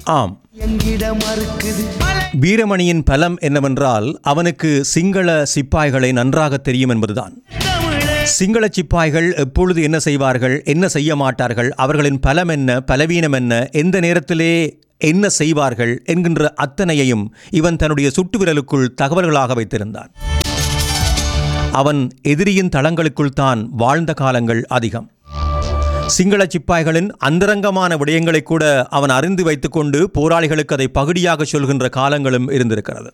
ஆம் எங்கிட மறுக்குது வீரமணியின் பலம் என்னவென்றால் அவனுக்கு சிங்கள சிப்பாய்களை நன்றாக தெரியும் என்பதுதான் சிங்கள சிப்பாய்கள் எப்பொழுது என்ன செய்வார்கள் என்ன செய்ய மாட்டார்கள் அவர்களின் பலம் என்ன பலவீனம் என்ன எந்த நேரத்திலே என்ன செய்வார்கள் என்கின்ற அத்தனையையும் இவன் தன்னுடைய சுட்டு விரலுக்குள் தகவல்களாக வைத்திருந்தான் அவன் எதிரியின் தளங்களுக்குள் தான் வாழ்ந்த காலங்கள் அதிகம் சிங்கள சிப்பாய்களின் அந்தரங்கமான விடயங்களை கூட அவன் அறிந்து வைத்துக்கொண்டு போராளிகளுக்கு அதை பகுதியாக சொல்கின்ற காலங்களும் இருந்திருக்கிறது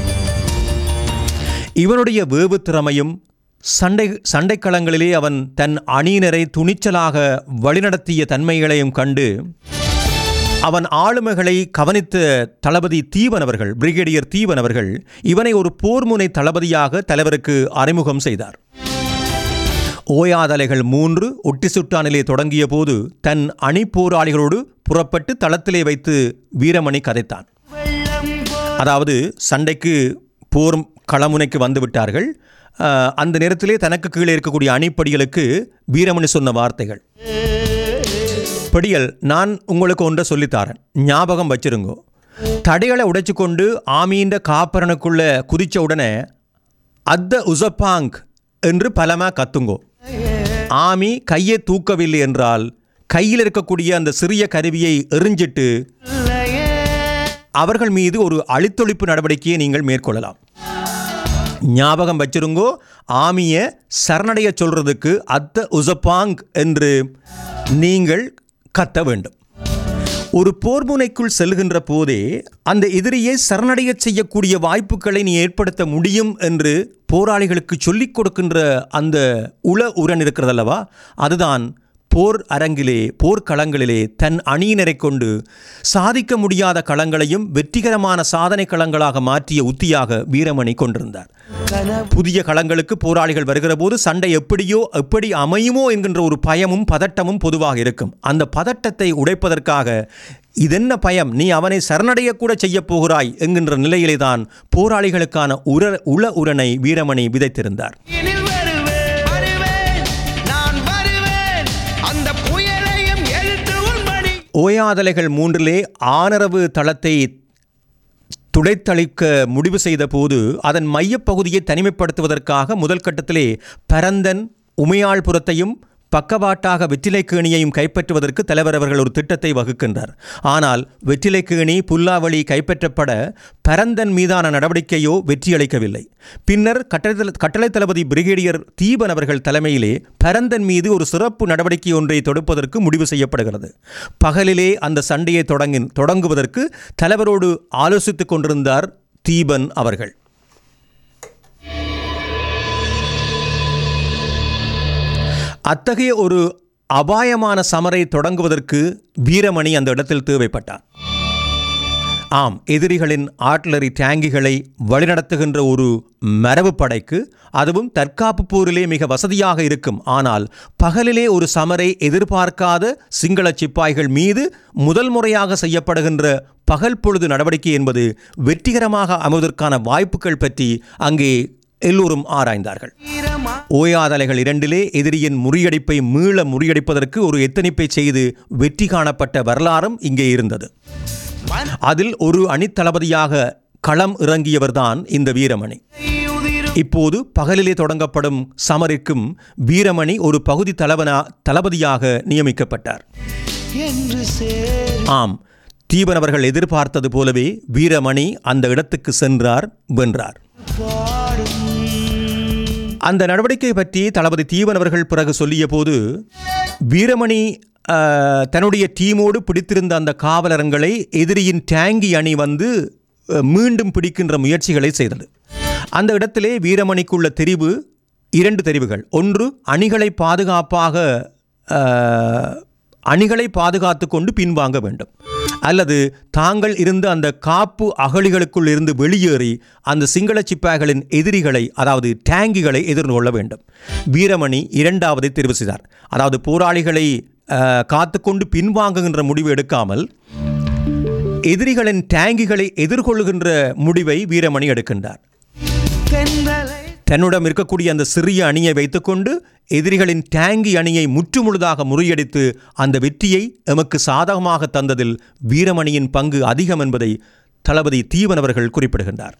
இவனுடைய வேவு திறமையும் சண்டை சண்டைக்களங்களிலே அவன் தன் அணியினரை துணிச்சலாக வழிநடத்திய தன்மைகளையும் கண்டு அவன் ஆளுமைகளை கவனித்த தளபதி தீவன் அவர்கள் பிரிகேடியர் தீவன் அவர்கள் இவனை ஒரு போர்முனை தளபதியாக தலைவருக்கு அறிமுகம் செய்தார் ஓயாதலைகள் மூன்று ஒட்டி சுட்டானிலே தொடங்கிய போது தன் அணி போராளிகளோடு புறப்பட்டு தளத்திலே வைத்து வீரமணி கதைத்தான் அதாவது சண்டைக்கு போர் களமுனைக்கு வந்து விட்டார்கள் அஹ், அந்த நேரத்திலே தனக்கு கீழே இருக்கக்கூடிய அணிப்படிகளுக்கு வீரமணி சொன்ன வார்த்தைகள் படியல் நான் உங்களுக்கு ஒன்றை சொல்லித்தாரேன் ஞாபகம் வச்சிருங்கோ தடைகளை உடைச்சு கொண்டு ஆமீண்ட காப்பரனுக்குள்ள குதிச்ச உடனே அத்த உசப்பாங் என்று பலமா கத்துங்கோ ஆமி கையை தூக்கவில்லை என்றால் கையில் இருக்கக்கூடிய அந்த சிறிய கருவியை எறிஞ்சிட்டு அவர்கள் மீது ஒரு அழித்தொழிப்பு நடவடிக்கையை நீங்கள் மேற்கொள்ளலாம் ஞாபகம் வச்சிருங்கோ ஆமிய சரணடைய சொல்றதுக்கு அத்த உசப்பாங் என்று நீங்கள் கத்த வேண்டும் ஒரு போர்முனைக்குள் செல்கின்ற போதே அந்த எதிரியை சரணடையச் செய்யக்கூடிய வாய்ப்புகளை நீ ஏற்படுத்த முடியும் என்று போராளிகளுக்கு சொல்லிக் கொடுக்கின்ற அந்த உள உரன் இருக்கிறதல்லவா அதுதான் போர் அரங்கிலே போர்க்களங்களிலே தன் அணியினரை கொண்டு சாதிக்க முடியாத களங்களையும் வெற்றிகரமான சாதனை களங்களாக மாற்றிய உத்தியாக வீரமணி கொண்டிருந்தார் புதிய களங்களுக்கு போராளிகள் வருகிற போது சண்டை எப்படியோ எப்படி அமையுமோ என்கின்ற ஒரு பயமும் பதட்டமும் பொதுவாக இருக்கும் அந்த பதட்டத்தை உடைப்பதற்காக இதென்ன பயம் நீ அவனை சரணடைய கூட செய்யப் போகிறாய் என்கின்ற நிலையிலே தான் போராளிகளுக்கான உர உள உரனை வீரமணி விதைத்திருந்தார் இனில் வருவேன் வருவேன் நான் வருவேன் அந்த புயலையும் எழுத்து உள்மணி ஓயாதலைகள் மூன்றிலே ஆனரவு தளத்தை துடைத்தளிக்க முடிவு செய்த போது அதன் மையப்பகுதியை தனிமைப்படுத்துவதற்காக முதல் கட்டத்திலே பரந்தன் உமையாள்புரத்தையும் பக்கவாட்டாக வெற்றிலைக்கேணியையும் கைப்பற்றுவதற்கு தலைவர் அவர்கள் ஒரு திட்டத்தை வகுக்கின்றார் ஆனால் வெற்றிலைக்கேணி புல்லாவளி கைப்பற்றப்பட பரந்தன் மீதான நடவடிக்கையோ வெற்றியளிக்கவில்லை பின்னர் கட்டளை கட்டளை தளபதி பிரிகேடியர் தீபன் அவர்கள் தலைமையிலே பரந்தன் மீது ஒரு சிறப்பு நடவடிக்கை ஒன்றை தொடுப்பதற்கு முடிவு செய்யப்படுகிறது பகலிலே அந்த சண்டையை தொடங்கி தொடங்குவதற்கு தலைவரோடு ஆலோசித்துக் கொண்டிருந்தார் தீபன் அவர்கள் அத்தகைய ஒரு அபாயமான சமரை தொடங்குவதற்கு வீரமணி அந்த இடத்தில் தேவைப்பட்டார் ஆம் எதிரிகளின் ஆர்ட்லரி டேங்கிகளை வழிநடத்துகின்ற ஒரு மரபு படைக்கு அதுவும் தற்காப்பு போரிலே மிக வசதியாக இருக்கும் ஆனால் பகலிலே ஒரு சமரை எதிர்பார்க்காத சிங்கள சிப்பாய்கள் மீது முதல் முறையாக செய்யப்படுகின்ற பகல் பொழுது நடவடிக்கை என்பது வெற்றிகரமாக அமைவதற்கான வாய்ப்புகள் பற்றி அங்கே எல்லோரும் ஆராய்ந்தார்கள் ஈரமா ஓயாதலைகள் இரண்டிலே எதிரியின் முறியடிப்பை மீள முறியடிப்பதற்கு ஒரு எத்தனிப்பை செய்து வெற்றி காணப்பட்ட வரலாறும் இங்கே இருந்தது அதில் ஒரு அணித்தளபதியாக களம் இறங்கியவர்தான் இந்த வீரமணி உதிரும் இப்போது பகலிலே தொடங்கப்படும் சமரிற்கும் வீரமணி ஒரு பகுதி தளபனா தளபதியாக நியமிக்கப்பட்டார் என்று சேர் ஆம் தீபன் அவர்கள் எதிர்பார்த்தது போலவே வீரமணி அந்த இடத்துக்கு சென்றார் வென்றார் பாடும் அந்த நடவடிக்கை பற்றி தளபதி தீவன் அவர்கள் பிறகு சொல்லிய போது வீரமணி அஹ், தன்னுடைய டீமோடு பிடித்திருந்த அந்த காவலரங்களை எதிரியின் டேங்கி அணி வந்து அஹ், மீண்டும் பிடிக்கின்ற முயற்சிகளை செய்தது அந்த இடத்திலே வீரமணிக்குள்ள தெரிவு இரண்டு தெரிவுகள் ஒன்று அணிகளை பாதுகாப்பாக அஹ், அணிகளை பாதுகாத்து கொண்டு பின்வாங்க வேண்டும் அல்லது தாங்கள் இருந்த அந்த காப்பு அகழிகளுக்குள் இருந்து வெளியேறி அந்த சிங்கள சிப்பாய்களின் எதிரிகளை அதாவது டேங்கிகளை எதிர்கொள்ள வேண்டும் வீரமணி இரண்டாவதை தெரிவு செய்தார் அதாவது போராளிகளை அஹ், காத்துக்கொண்டு பின்வாங்குகின்ற முடிவு எடுக்காமல் எதிரிகளின் டேங்கிகளை எதிர்கொள்கின்ற முடிவை வீரமணி எடுக்கின்றார் தென்றலை தன்னிடம் இருக்கக்கூடிய அந்த சிறிய அணியை வைத்துக்கொண்டு எதிரிகளின் டேங்கி அணியை முற்றுமுழுதாக முறியடித்து அந்த வெற்றியை எமக்கு சாதகமாக தந்ததில் வீரமணியின் பங்கு அதிகம் என்பதை தளபதி தீவன் அவர்கள் குறிப்பிடுகின்றார்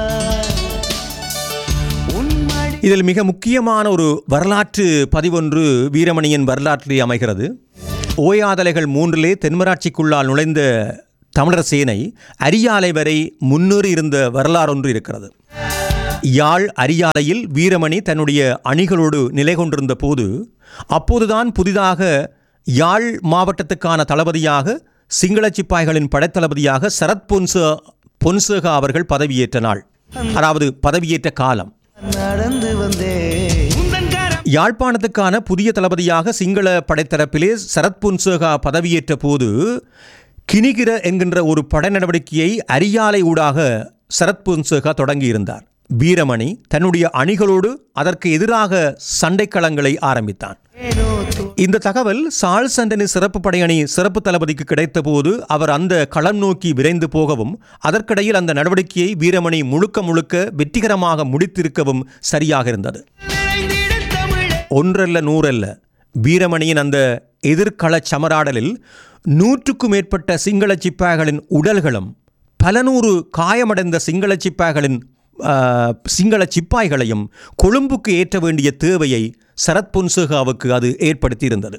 உன்மடி இதில் மிக முக்கியமான ஒரு வரலாற்று பதிவொன்று வீரமணியின் வரலாற்றிலே அமைகிறது ஓயாதலைகள் மூன்றிலே தென்மராட்சிக்குள்ளால் நுழைந்த தமிழர் சேனை அரியாலை வரை முன்னேறி இருந்த வரலாறு ஒன்று இருக்கிறது யாழ் அரியாலையில் வீரமணி தன்னுடைய அணிகளோடு நிலை கொண்டிருந்த போது அப்போதுதான் புதிதாக யாழ் மாவட்டத்துக்கான தளபதியாக சிங்கள சிப்பாய்களின் படைத்தளபதியாக சரத் பொன்ச பொன்சேகா அவர்கள் பதவியேற்ற நாள் அதாவது பதவியேற்ற காலம் நடந்து வந்தே உந்தன் கரம் யாழ்ப்பாணத்துக்கான புதிய தளபதியாக சிங்கள படைத்தரப்பிலே சரத் பொன்சேகா பதவியேற்ற போது கிணிகிர என்கின்ற ஒரு படை நடவடிக்கையை அரியாலை ஊடாக சரத் பொன்சேகா தொடங்கியிருந்தார் வீரமணி தன்னுடைய அணிகளோடு அதற்கு எதிராக சண்டைக்களங்களை ஆரம்பித்தான் ஏனோ தோ இந்த தகவல் சார்ல்ஸ் ஆண்டனி சிறப்பு படையணி சிறப்பு தளபதிக்கு கிடைத்தபோது அவர் அந்த களம் நோக்கி விரைந்து போகவும் அதற்கிடையில் அந்த நடவடிக்கையை வீரமணி முழுக்க முழுக்க வெற்றிகரமாக முடித்திருக்கவும் சரியாக இருந்தது நிறைந்திட தமிழே ஒன்றல்ல நூறல்ல வீரமணியின் அந்த எதிர்கள சமராடலில் நூற்றுக்கும் மேற்பட்ட சிங்கள சிப்பாய்களின் உடல்களும் பல நூறு காயமடைந்த சிங்கள சிப்பாய்களின் ஆ, சிங்கள சிப்பாய்களையும் கொழும்புக்கு ஏற்ற வேண்டிய தேவையை சரத் பொன்சேகாவுக்கு அது ஏற்படுத்தியிருந்தது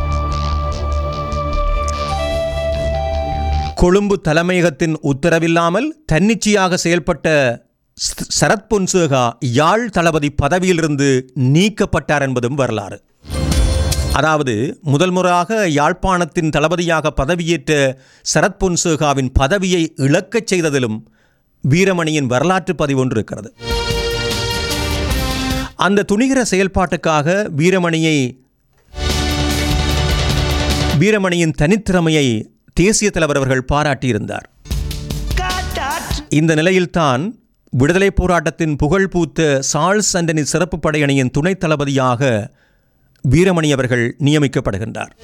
கொழும்பு தலைமையகத்தின் உத்தரவில்லாமல் தன்னிச்சையாக செயல்பட்ட ஸ்- சரத் பொன்சேகா யாழ் தளபதி பதவியிலிருந்து நீக்கப்பட்டார் என்பதும் வரலாறு அதாவது முதல் முறையாக யாழ்ப்பாணத்தின் தளபதியாக பதவியேற்ற சரத் பொன்சேகாவின் பதவியை இழக்கச் செய்ததிலும் வீரமணியின் வரலாற்று பதிவொன்று இருக்கிறது அந்த துணிகர செயல்பாட்டுக்காக வீரமணியை வீரமணியின் தனித்திறமையை தேசிய தலைவர் அவர்கள் பாராட்டியிருந்தார் காட்டாற்று இந்த நிலையில்தான் விடுதலை போராட்டத்தின் புகழ் பூத்த சார்ல்ஸ் ஆண்டனி சிறப்பு படையணியின் துணைத் தளபதியாக வீரமணி அவர்கள் நியமிக்கப்படுகின்றார்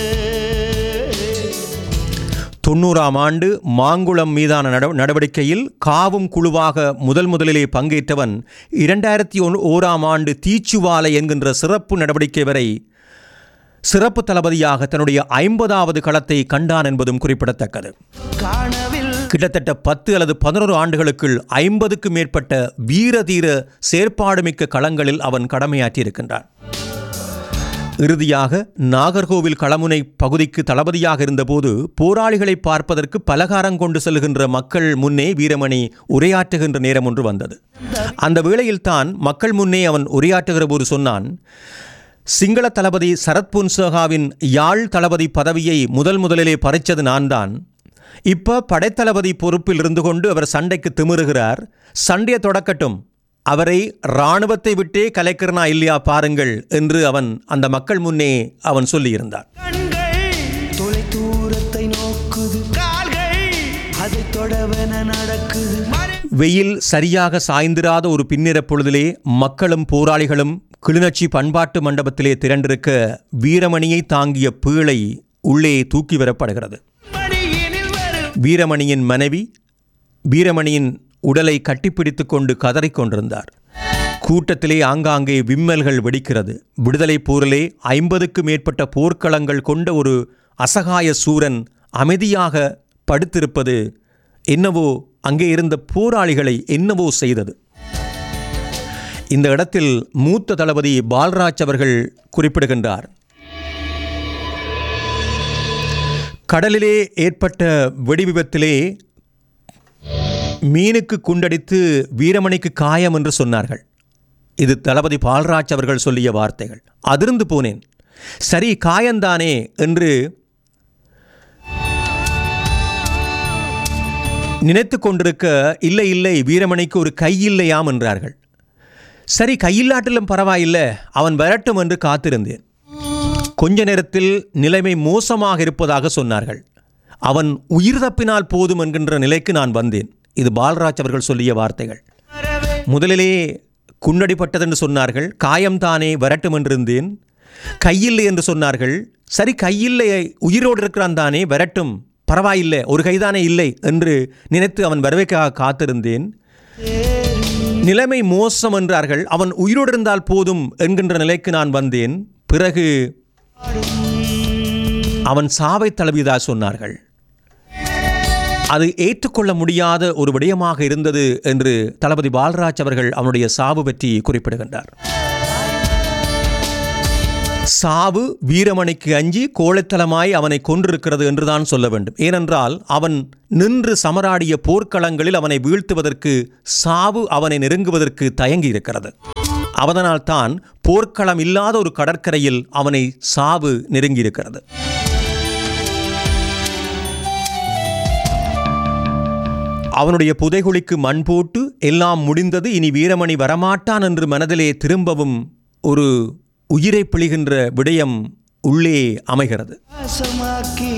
தொண்ணூறாம் ஆண்டு மாங்குளம் மீதான நட நடவடிக்கையில் காவும் குழுவாக முதல் முதலிலே பங்கேற்றவன் இரண்டாயிரத்தி ஒன் ஓராம் ஆண்டு தீச்சுவாலை என்கின்ற சிறப்பு நடவடிக்கை வரை சிறப்பு தளபதியாக தன்னுடைய ஐம்பதாவது களத்தை கண்டான் என்பதும் குறிப்பிடத்தக்கது காணவில் கிட்டத்தட்ட பத்து அல்லது பதினோரு ஆண்டுகளுக்குள் ஐம்பதுக்கு மேற்பட்ட வீர தீர செயற்பாடுமிக்க களங்களில் அவன் கடமையாற்றியிருக்கின்றான் இறுதியாக நாகர்கோவில் களமுனை பகுதிக்கு தளபதியாக இருந்தபோது போராளிகளை பார்ப்பதற்கு பலகாரம் கொண்டு செல்கின்ற மக்கள் முன்னே வீரமணி உரையாற்றுகின்ற நேரம் ஒன்று வந்தது அந்த வேளையில்தான் மக்கள் முன்னே அவன் உரையாற்றுகிற போது சொன்னான் சிங்கள தளபதி சரத் பொன்சேகாவின் யாழ் தளபதி பதவியை முதல் முதலிலே பறிச்சது நான் தான் இப்போ படைத்தளபதி பொறுப்பில் இருந்து கொண்டு அவர் சண்டைக்கு திமிருகிறார் சண்டையை தொடக்கட்டும் அவரை இராணுவத்தை விட்டே கலைக்கிறனா இல்லையா பாருங்கள் என்று அவன் அந்த மக்கள் முன்னே அவன் சொல்லியிருந்தார் கண்கள் தொலை தூரத்தை நோக்குது கால்கள் அதை தொடவென நடக்குது மறு வெயில் சரியாக சாய்ந்திராத ஒரு பின்னிற பொழுதிலே மக்களும் போராளிகளும் கிளிநொச்சி பண்பாட்டு மண்டபத்திலே திரண்டிருக்க வீரமணியை தாங்கிய பீழை உள்ளே தூக்கி வரப்படுகிறது மணியினில் வரும் வீரமணியின் மனைவி வீரமணியின் உடலை கட்டிப்பிடித்துக் கொண்டு கதறிக் கொண்டிருந்தார் கூட்டத்திலே ஆங்காங்கே விம்மல்கள் வெடிக்கிறது விடுதலை போரிலே ஐம்பதுக்கு மேற்பட்ட போர்க்களங்கள் கொண்ட ஒரு அசகாய சூரன் அமைதியாக படுத்திருப்பது என்னவோ அங்கே இருந்த போராளிகளை என்னவோ செய்தது இந்த இடத்தில் மூத்த தளபதி பால்ராஜ் அவர்கள் குறிப்பிடுகின்றார் கடலிலே ஏற்பட்ட வெடி விபத்திலே மீனுக்கு குண்டடித்து வீரமணிக்கு காயம் என்று சொன்னார்கள் இது தளபதி பால்ராஜ் அவர்கள் சொல்லிய வார்த்தைகள் அதிர்ந்து போனேன் சரி காயந்தானே என்று நினைத்து கொண்டிருக்க இல்லை இல்லை வீரமணிக்கு ஒரு கை இல்லையாம் என்றார்கள் சரி கையில்லாட்டிலும் பரவாயில்லை அவன் வரட்டும் என்று காத்திருந்தேன் கொஞ்ச நேரத்தில் நிலைமை மோசமாக இருப்பதாக சொன்னார்கள் அவன் உயிர் தப்பினால் போதும் என்கின்ற நிலைக்கு நான் வந்தேன் இது பால்ராஜ் அவர்கள் சொல்லிய வார்த்தைகள் வரவே முதலிலே குண்டடிப்பட்டதென்று சொன்னார்கள் காயம்தானே வரட்டும் என்றிருந்தேன் கையில்லை என்று சொன்னார்கள் சரி கையில்லை உயிரோடு இருக்கிறான் தானே வரட்டும் பரவாயில்லை ஒரு கைதானே இல்லை என்று நினைத்து அவன் வரவைக்காக காத்திருந்தேன் தேரும் நிலைமை மோசம் என்றார்கள் அவன் உயிரோடு இருந்தால் போதும் என்கின்ற நிலைக்கு நான் வந்தேன் பிறகு அவன் சாவை தழுவியதா சொன்னார்கள் அது ஏற்றுக்கொள்ள முடியாத ஒரு விடயமாக இருந்தது என்று தளபதி பால்ராஜ் அவர்கள் அவனுடைய சாவு பற்றி குறிப்பிடுகின்றார் சாவு வீரமணிக்கு அஞ்சி கோழைத்தலமாய் அவனை கொன்றிருக்கிறது என்றுதான் சொல்ல வேண்டும் ஏனென்றால் அவன் நின்று சமராடிய போர்க்களங்களில் அவனை வீழ்த்துவதற்கு சாவு அவனை நெருங்குவதற்கு தயங்கி இருக்கிறது அவதனால் தான் போர்க்களம் இல்லாத ஒரு கடற்கரையில் அவனை சாவு நெருங்கியிருக்கிறது அவனுடைய புதைகுழிக்கு மண் போட்டு எல்லாம் முடிந்தது இனி வீரமணி வரமாட்டான் என்று மனதிலே திரும்பவும் ஒரு உயிரை பிழிகின்ற விடயம் உள்ளே அமைகிறது வாசமாக்கி